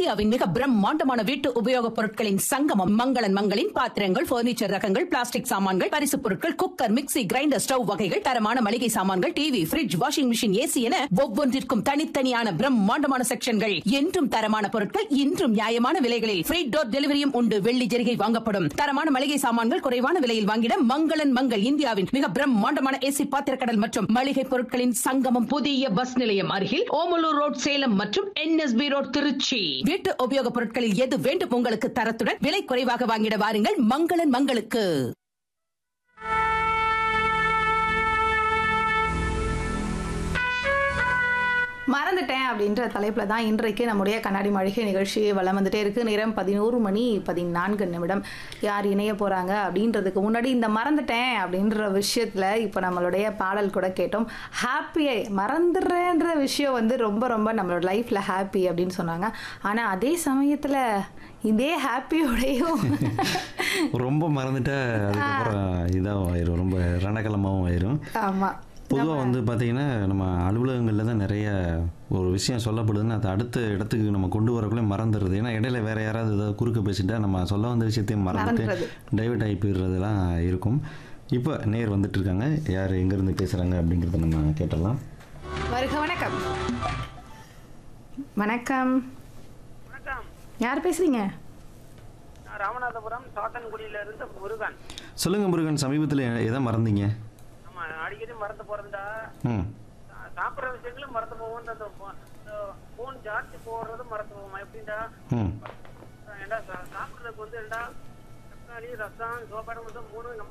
இந்தியாவின் மிக பிரம்மாண்டமான வீட்டு உபயோகப் பொருட்களின் சங்கமம் மங்களன் மங்களின் பாத்திரங்கள் பர்னிச்சர் ரகங்கள் பிளாஸ்டிக் சாமான்கள் பரிசுப் பொருட்கள் குக்கர் மிக்ஸி கிரைண்டர் ஸ்டவ் வகைகள் தரமான மளிகை சாமான்கள் TV fridge washing machine AC என ஒவ்வொன்றிற்கும் தனித்தனியான பிரம்மாண்டமான செக்ஷன்கள் என்றும் தரமான பொருட்கள் இன்றும் நியாயமான விலைகளில் ஃப்ரீ டோர் டெலிவரியும் உண்டு வெள்ளி ஜெரிகை வாங்கப்படும் தரமான மளிகை சாமான்கள் குறைவான விலையில் வாங்கிட மங்களன் மங்கள் இந்தியாவின் மிக பிரம்மாண்டமான ஏசி பாத்திரக்கடல் மற்றும் மளிகை பொருட்களின் சங்கமம் புதிய பஸ் நிலையம் அருகில் ஓமலூர் ரோட் சேலம் மற்றும் என்எஸ்பி ரோட் திருச்சி வீட்டு உபயோகப் பொருட்களில் எது வேண்டும் உங்களுக்கு தரத்துடன் விலை குறைவாக வாங்கிட வாருங்கள் மங்களன் மங்களுக்கு மறந்துட்டேன் அப்படின்ற தலைப்பில் தான் இன்றைக்கு நம்முடைய கண்ணாடி மழிகை நிகழ்ச்சி வளம் வந்துட்டே இருக்கு நேரம் பதினோரு மணி பதினான்கு நிமிடம் யார் இணைய போகிறாங்க அப்படின்றதுக்கு முன்னாடி இந்த மறந்துட்டேன் அப்படின்ற விஷயத்தில் இப்போ நம்மளுடைய பாடல் கூட கேட்டோம் ஹாப்பியை மறந்துடுறேன்ற விஷயம் வந்து ரொம்ப ரொம்ப நம்மளோட லைஃப்பில் ஹாப்பி அப்படின்னு சொன்னாங்க ஆனால் அதே சமயத்தில் இதே ஹாப்பியோடையும் ரொம்ப மறந்துட்டா அதுக்கப்புறம் இதாகவும் ஆயிரும் ரொம்ப ரணகலமாகவும் ஆயிரும் ஆமாம் பொதுவாக வந்து பார்த்தீங்கன்னா நம்ம அலுவலகங்களில் தான் நிறைய ஒரு விஷயம் சொல்லப்படுதுன்னு அதை அடுத்த இடத்துக்கு நம்ம கொண்டு வரக்குள்ளே மறந்துடுறது ஏன்னா இடையில வேற யாராவது ஏதாவது குறுக்க பேசிட்டா நம்ம சொல்ல வந்த விஷயத்தையும் மறந்துட்டு மறந்துடுறது. டைவர்ட் ஆகி போயிடுறதுலாம் இருக்கும் இப்போ நேர் வந்துட்டு இருக்காங்க யார் எங்கேருந்து பேசுகிறாங்க அப்படிங்கிறத நம்ம கேட்டலாம் வருக வணக்கம் வணக்கம் வணக்கம் யார் பேசுறீங்க நான் ராமநாதபுரம் சாத்தன்குடியில இருந்து முருகன் சொல்லுங்கள் முருகன் சமீபத்தில் எதை மறந்தீங்க நம்ம அடிக்கடி மறந்து போறதா ம் சாப்பிட்ற விஷயங்களும் மறந்து போவோம் அந்த போன் சார்ஜ் போடுறது மறந்து போவோம் எப்படின்னா ம் ஏண்டா சா- சாப்பிடுறதுக்கு வந்து ஏண்டா தக்காளி ரசம் சோப்பாடு மட்டும் மூணு நம்ம